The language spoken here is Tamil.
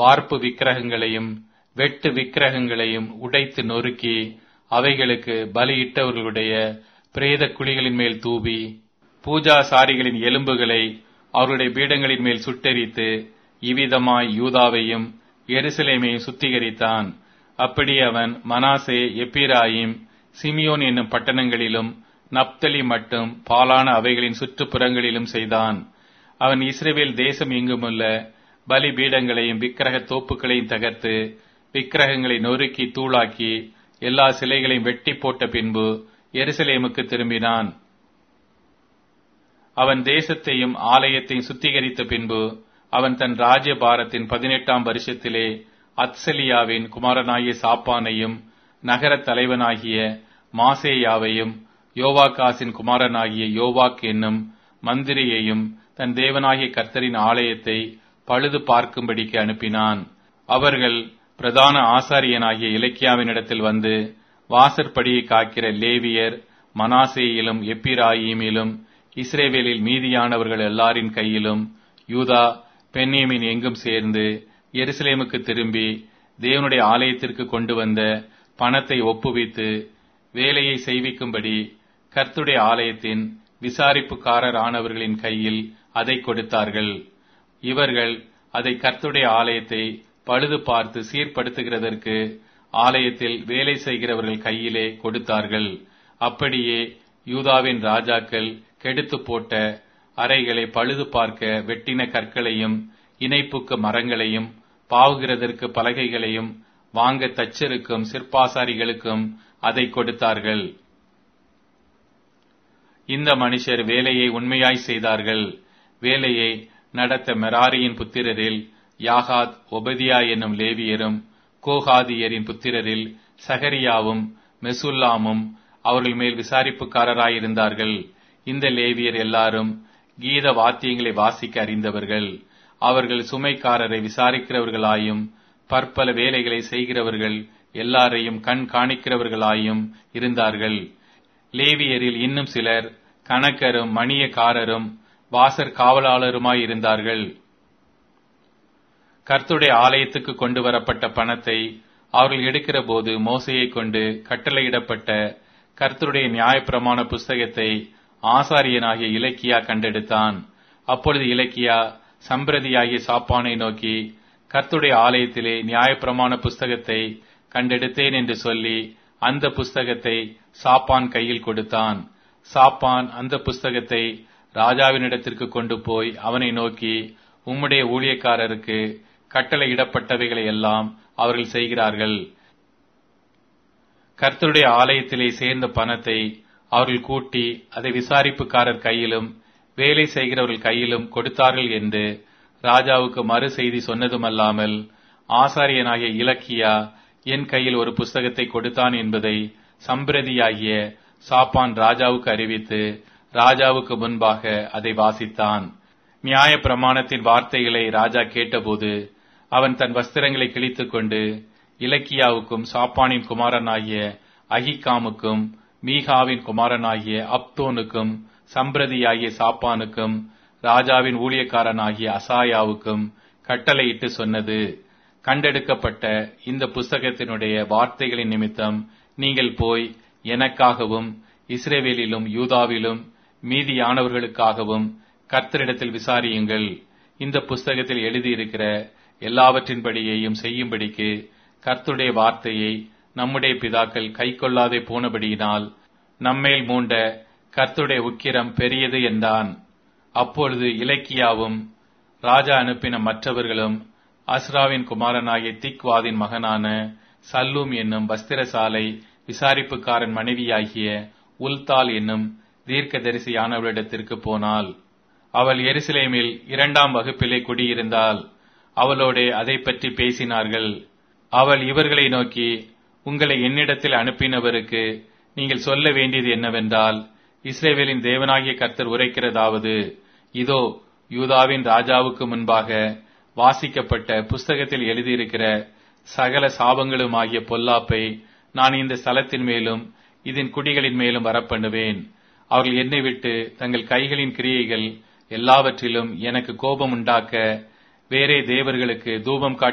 வார்ப்பு விக்கிரகங்களையும் வெட்டு விக்கிரகங்களையும் உடைத்து நொறுக்கி அவைகளுக்கு பலியிட்டவர்களுடைய பிரேத குழிகளின் மேல் தூவி பூஜாசாரிகளின் எலும்புகளை அவர்களுடைய பீடங்களின் மேல் சுட்டெரித்து இவ்விதமாய் யூதாவையும் எருசலேமையும் சுத்திகரித்தான் அப்படி அவன் மனாசே எப்பிராயிம் சிமியோன் என்னும் பட்டணங்களிலும் நப்தலி மட்டும் பாலான அவைகளின் சுற்றுப்புறங்களிலும் செய்தான் அவன் இஸ்ரேவேல் தேசம் எங்குமுள்ள பலி பீடங்களையும் விக்கிரக தோப்புகளையும் தகர்த்து விக்கிரகங்களை நொறுக்கி தூளாக்கி எல்லா சிலைகளையும் வெட்டி போட்ட பின்பு எருசலேமுக்கு திரும்பினான் அவன் தேசத்தையும் ஆலயத்தையும் சுத்திகரித்த பின்பு அவன் தன் ராஜ்யபாரத்தின் பதினெட்டாம் வருஷத்திலே அத்சலியாவின் குமாரனாகிய சாப்பானையும் நகரத் தலைவனாகிய மாசேயாவையும் யோவாகாசின் குமாரனாகிய யோவாக் என்னும் மந்திரியையும் தன் தேவனாகிய கர்த்தரின் ஆலயத்தை பழுது பார்க்கும்படிக்கு அனுப்பினான் அவர்கள் பிரதான ஆசாரியனாகிய இலக்கியாவினிடத்தில் வந்து வாசற்படியை காக்கிற லேவியர் மனாசேயிலும் எப்பிராயிமிலும் இஸ்ரேவேலில் மீதியானவர்கள் எல்லாரின் கையிலும் யூதா பென்னேமின் எங்கும் சேர்ந்து எருசலேமுக்கு திரும்பி தேவனுடைய ஆலயத்திற்கு கொண்டு வந்த பணத்தை ஒப்புவித்து வேலையை செய்விக்கும்படி கர்த்துடைய ஆலயத்தின் விசாரிப்புக்காரர் ஆனவர்களின் கையில் அதை கொடுத்தார்கள் இவர்கள் அதை கர்த்துடைய ஆலயத்தை பழுது பார்த்து சீர்படுத்துகிறதற்கு ஆலயத்தில் வேலை செய்கிறவர்கள் கையிலே கொடுத்தார்கள் அப்படியே யூதாவின் ராஜாக்கள் கெடுத்து போட்ட அறைகளை பழுது பார்க்க வெட்டின கற்களையும் இணைப்புக்கு மரங்களையும் பாவுகிறதற்கு பலகைகளையும் வாங்க தச்சருக்கும் சிற்பாசாரிகளுக்கும் அதை கொடுத்தார்கள் இந்த மனுஷர் வேலையை உண்மையாய் செய்தார்கள் வேலையை நடத்த மெராரியின் புத்திரரில் யாகாத் ஒபதியா என்னும் லேவியரும் கோகாதியரின் புத்திரரில் சகரியாவும் மெசுல்லாமும் அவர்கள் மேல் விசாரிப்புக்காரராயிருந்தார்கள் இந்த லேவியர் எல்லாரும் கீத வாத்தியங்களை வாசிக்க அறிந்தவர்கள் அவர்கள் சுமைக்காரரை விசாரிக்கிறவர்களாயும் பற்பல வேலைகளை செய்கிறவர்கள் எல்லாரையும் கண் காணிக்கிறவர்களாயும் இருந்தார்கள் லேவியரில் இன்னும் சிலர் கணக்கரும் மணியக்காரரும் வாசற் காவலாளருமாய் இருந்தார்கள் கர்த்துடைய ஆலயத்துக்கு கொண்டு வரப்பட்ட பணத்தை அவர்கள் எடுக்கிற போது மோசையை கொண்டு கட்டளையிடப்பட்ட கர்த்தருடைய நியாயப்பிரமாண புஸ்தகத்தை ஆசாரியனாகிய இலக்கியா கண்டெடுத்தான் அப்பொழுது இலக்கியா சம்பிரதியாகிய சாப்பானை நோக்கி கர்த்துடைய ஆலயத்திலே நியாயப்பிரமாண புஸ்தகத்தை கண்டெடுத்தேன் என்று சொல்லி அந்த புஸ்தகத்தை சாப்பான் கையில் கொடுத்தான் சாப்பான் அந்த புஸ்தகத்தை ராஜாவினிடத்திற்கு கொண்டு போய் அவனை நோக்கி உம்முடைய ஊழியக்காரருக்கு கட்டளையிடப்பட்டவைகளை எல்லாம் அவர்கள் செய்கிறார்கள் கர்த்தருடைய ஆலயத்திலே சேர்ந்த பணத்தை அவர்கள் கூட்டி அதை விசாரிப்புக்காரர் கையிலும் வேலை செய்கிறவர்கள் கையிலும் கொடுத்தார்கள் என்று ராஜாவுக்கு மறு செய்தி சொன்னதுமல்லாமல் ஆசாரியனாகிய இலக்கியா என் கையில் ஒரு புஸ்தகத்தை கொடுத்தான் என்பதை சம்பிரதியாகிய சாப்பான் ராஜாவுக்கு அறிவித்து ராஜாவுக்கு முன்பாக அதை வாசித்தான் நியாய பிரமாணத்தின் வார்த்தைகளை ராஜா கேட்டபோது அவன் தன் வஸ்திரங்களை கிழித்துக் கொண்டு இலக்கியாவுக்கும் சாப்பானின் குமாரனாகிய அகிகாமுக்கும் மீகாவின் குமாரனாகிய அப்தோனுக்கும் சம்பிரதியாகிய சாப்பானுக்கும் ராஜாவின் ஊழியக்காரனாகிய அசாயாவுக்கும் கட்டளையிட்டு சொன்னது கண்டெடுக்கப்பட்ட இந்த புஸ்தகத்தினுடைய வார்த்தைகளின் நிமித்தம் நீங்கள் போய் எனக்காகவும் இஸ்ரேவேலிலும் யூதாவிலும் மீதியானவர்களுக்காகவும் கர்த்தரிடத்தில் விசாரியுங்கள் இந்த புஸ்தகத்தில் எழுதியிருக்கிற எல்லாவற்றின்படியையும் செய்யும்படிக்கு கர்த்தருடைய வார்த்தையை நம்முடைய பிதாக்கள் கைக்கொள்ளாதே போனபடியினால் நம்மேல் மூண்ட கர்த்தருடைய உக்கிரம் பெரியது என்றான் அப்பொழுது இலக்கியாவும் ராஜா அனுப்பின மற்றவர்களும் அஸ்ராவின் குமாரனாகிய திக்வாதின் மகனான சல்லூம் என்னும் வஸ்திரசாலை விசாரிப்புக்காரன் மனைவியாகிய உல்தால் என்னும் தீர்க்கதரிசியானவளிடத்திற்கு போனாள் அவள் எருசலேமில் இரண்டாம் வகுப்பிலே குடியிருந்தாள் அவளோடே அதை பற்றி பேசினார்கள் அவள் இவர்களை நோக்கி உங்களை என்னிடத்தில் அனுப்பினவருக்கு நீங்கள் சொல்ல வேண்டியது என்னவென்றால் இஸ்ரேவேலின் தேவனாகிய கர்த்தர் உரைக்கிறதாவது இதோ யூதாவின் ராஜாவுக்கு முன்பாக வாசிக்கப்பட்ட புஸ்தகத்தில் எழுதியிருக்கிற சகல சாபங்களுமாகிய பொல்லாப்பை நான் இந்த ஸ்தலத்தின் மேலும் இதன் குடிகளின் மேலும் வரப்பண்ணுவேன் அவர்கள் என்னை விட்டு தங்கள் கைகளின் கிரியைகள் எல்லாவற்றிலும் எனக்கு கோபம் உண்டாக்க வேறே தேவர்களுக்கு தூபம் காட்டி